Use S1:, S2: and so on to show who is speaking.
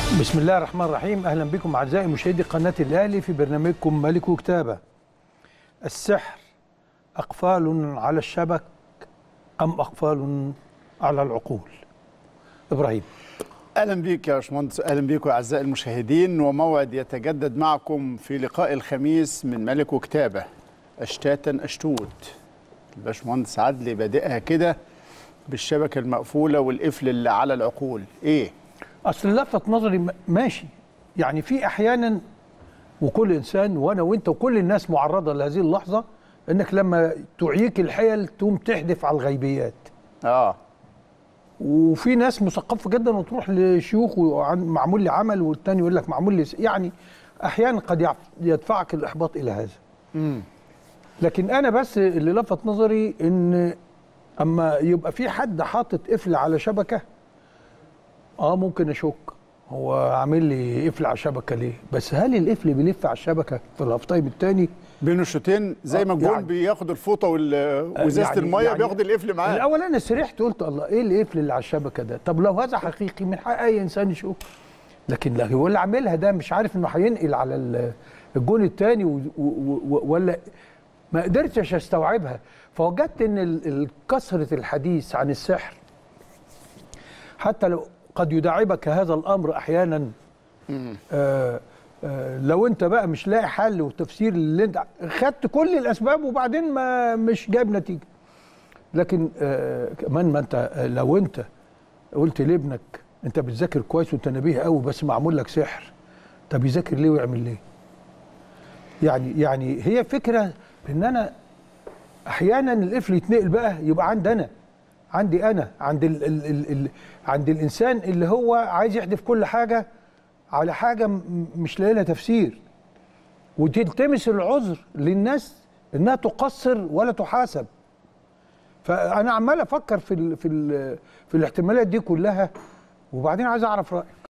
S1: بسم الله الرحمن الرحيم اهلا بكم اعزائي مشاهدي قناه الاهلي في برنامجكم ملك وكتابه السحر اقفال على الشبك ام اقفال على العقول ابراهيم
S2: اهلا بيك يا باشمهندس اهلا بيكم اعزائي المشاهدين وموعد يتجدد معكم في لقاء الخميس من ملك وكتابه اشتاتا اشتوت الباشمهندس عدلي بادئها كده بالشبكه المقفوله والقفل اللي على العقول ايه
S1: اصل لفت نظري م- ماشي يعني في احيانا وكل انسان وانا وانت وكل الناس معرضه لهذه اللحظه انك لما تعيك الحيل تقوم تحدف على الغيبيات
S2: اه
S1: وفي ناس مثقفه جدا وتروح لشيوخ وعن- معمول لي عمل والتاني يقول لك معمول لي س- يعني احيانا قد يعف- يدفعك الاحباط الى هذا
S2: امم
S1: لكن انا بس اللي لفت نظري ان اما يبقى في حد حاطط قفل على شبكه اه ممكن اشك هو عامل لي قفل على الشبكه ليه بس هل القفل بيلف على الشبكه في الهاف تايم الثاني
S2: بين الشوطين زي ما
S1: آه،
S2: الجون
S1: يعني-
S2: بياخد الفوطه وال- وازازه
S1: يعني-
S2: الميه
S1: يعني
S2: بياخد القفل معاه
S1: الاول انا سرحت قلت الله ايه القفل اللي على الشبكه ده طب لو هذا حقيقي من حق اي انسان يشوف لكن لا هو اللي عاملها ده مش عارف انه هينقل على ال- الجون الثاني ولا ما قدرتش استوعبها فوجدت ان ال- ال- كثره الحديث عن السحر حتى لو قد يداعبك هذا الامر احيانا آه آه لو انت بقى مش لاقي حل وتفسير اللي انت خدت كل الاسباب وبعدين ما مش جايب نتيجه لكن آه كمان ما انت آه، لو انت قلت لابنك انت بتذاكر كويس وانت نبيه قوي بس معمول لك سحر طب يذاكر ليه ويعمل ليه يعني يعني هي فكره ان انا احيانا القفل يتنقل بقى يبقى عندي انا عندي انا عند ال ال ال ال عند الانسان اللي هو عايز يحدف كل حاجه على حاجه م- مش لاقي لها تفسير وتلتمس العذر للناس انها تقصر ولا تحاسب فانا عمال افكر في ال في ال في الاحتمالات دي كلها وبعدين عايز اعرف رايك